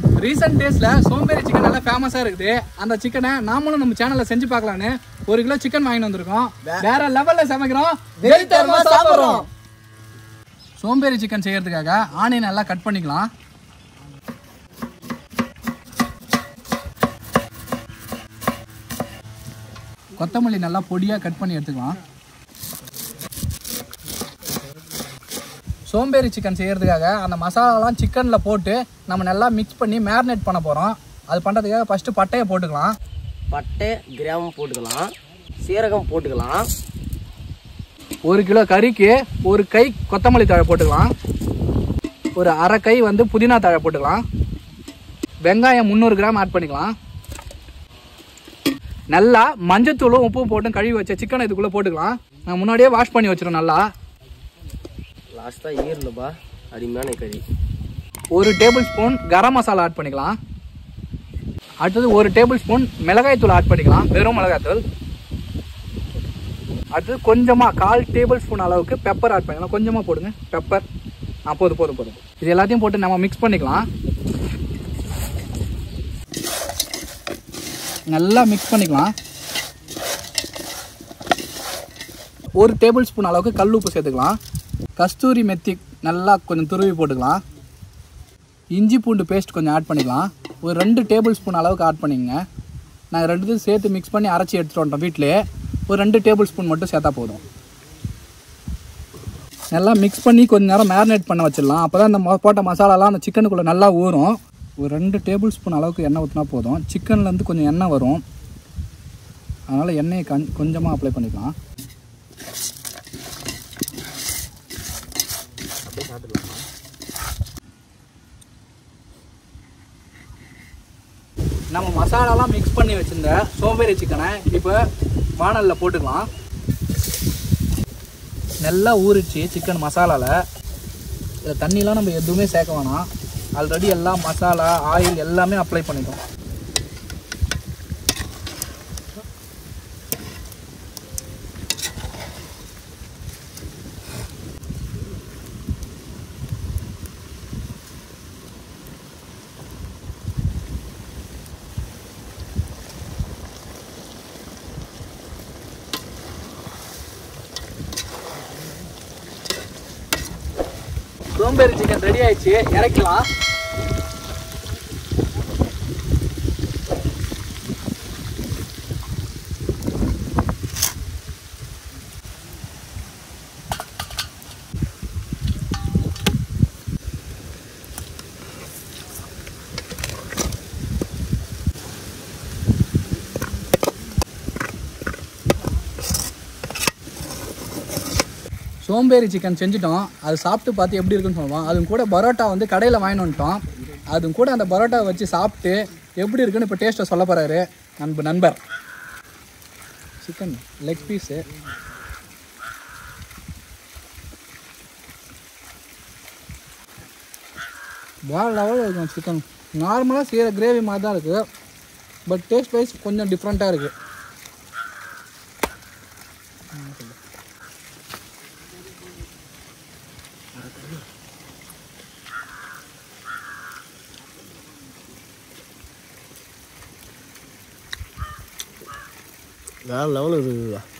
Recent டேஸ்ல சோம்பேறி chicken நல்லா ஃபேமஸா இருக்குது அந்த சிக்கனை நாமளும் நம்ம சேனல்ல செஞ்சு பார்க்கலான்னு ஒரு கிலோ சிக்கன் வாங்கிட்டு வந்திருக்கோம் வேற லெவல்ல சமைக்கிறோம் வெறித்தனமா சாப்பிடுறோம். சோம்பேறி சிக்கன் செய்யறதுக்காக ஆனியன் நல்லா கட் பண்ணிக்கலாம் கொத்தமல்லி நல்லா பொடியா கட் பண்ணி எடுத்துக்கலாம் சோம்பேறி சிக்கன் செய்யறதுக்காக அந்த மசாலாலாம் சிக்கனில் போட்டு நம்ம நல்லா மிக்ஸ் பண்ணி மேரினேட் பண்ண போகிறோம் அது பண்ணுறதுக்காக ஃபஸ்ட்டு பட்டையை போட்டுக்கலாம் பட்டை கிராமம் போட்டுக்கலாம் சீரகம் போட்டுக்கலாம் ஒரு கிலோ கறிக்கு ஒரு கை கொத்தமல்லி தழை போட்டுக்கலாம் ஒரு அரை கை வந்து புதினா தழை போட்டுக்கலாம் வெங்காயம் முந்நூறு கிராம் ஆட் பண்ணிக்கலாம் நல்லா மஞ்சத்தூளும் உப்பும் போட்டு கழுவி வச்ச சிக்கனை இதுக்குள்ளே போட்டுக்கலாம் நான் முன்னாடியே வாஷ் பண்ணி வச்சிடும் நல்லா லாஸ்ட்டாக ஈரலப்பா அருமையான கறி ஒரு tablespoon garam masala add பண்ணிக்கலாம் அடுத்தது ஒரு டேபிள் ஸ்பூன் மிளகாய் தூள் ஆட் பண்ணிக்கலாம் வெறும் மிளகாய் தூள் அடுத்தது கொஞ்சமாக கால் டேபிள் ஸ்பூன் அளவுக்கு பெப்பர் ஆட் பண்ணிக்கலாம் கொஞ்சமாக போடுங்க பெப்பர் ஆ போதும் போதும் போதும் இது எல்லாத்தையும் போட்டு நம்ம மிக்ஸ் பண்ணிக்கலாம் நல்லா மிக்ஸ் பண்ணிக்கலாம் ஒரு டேபிள் ஸ்பூன் அளவுக்கு கல் உப்பு சேர்த்துக்கலாம் கஸ்தூரி மெத்தி நல்லா கொஞ்சம் துருவி போட்டுக்கலாம் இஞ்சி பூண்டு பேஸ்ட் கொஞ்சம் ஆட் பண்ணிக்கலாம் ஒரு ரெண்டு டேபிள் ஸ்பூன் அளவுக்கு ஆட் பண்ணிக்கங்க நாங்கள் ரெண்டுத்தையும் சேர்த்து மிக்ஸ் பண்ணி அரைச்சி எடுத்துகிட்டு வந்துட்டோம் வீட்டிலே ஒரு ரெண்டு டேபிள் ஸ்பூன் மட்டும் சேர்த்தா போதும் நல்லா மிக்ஸ் பண்ணி கொஞ்ச நேரம் மேரினேட் பண்ண வச்சிடலாம் அப்போ தான் அந்த மொ- போட்ட மசாலாலாம் அந்த சிக்கனுக்குள்ளே நல்லா ஊறும் ஒரு ரெண்டு டேபிள் ஸ்பூன் அளவுக்கு எண்ணெய் ஊற்றினா போதும் சிக்கன்லேருந்து கொஞ்சம் எண்ணெய் வரும் அதனால் எண்ணெயை கண் கொஞ்சமாக அப்ளை பண்ணிக்கலாம் நம்ம மசாலாலாம் மிக்ஸ் பண்ணி வச்சிருந்த சோம்பேறி சிக்கனை இப்போ வானலில் போட்டுக்கலாம் நல்லா ஊறிச்சு சிக்கன் மசாலாவில் இதில் தண்ணிலாம் நம்ம எதுவுமே சேர்க்க வேணாம் ஆல்ரெடி எல்லாம் மசாலா ஆயில் எல்லாமே அப்ளை பண்ணிட்டோம் சோம்பேறி சிக்கன் ரெடி ஆயிடுச்சு இறக்கலாம் சோம்பேறி சிக்கன் செஞ்சுட்டோம் அது சாப்பிட்டு பார்த்து எப்படி இருக்குன்னு சொல்லுவோம் அது கூட பரோட்டா வந்து கடையில் வாங்கிட்டு வந்துட்டோம் அது கூட அந்த பரோட்டா வச்சு சாப்பிட்டு எப்படி இருக்குன்னு இப்போ டேஸ்ட்டை சொல்ல போகிறாரு நண்பு நண்பர் சிக்கன் லெக் பீஸு வேறு லெவலில் இருக்கும் சிக்கன் நார்மலாக செய்கிற கிரேவி மாதிரி தான் இருக்குது பட் டேஸ்ட் வைஸ் கொஞ்சம் டிஃப்ரெண்ட்டாக இருக்குது வேறு லெவலில் இருக்குதுப்பா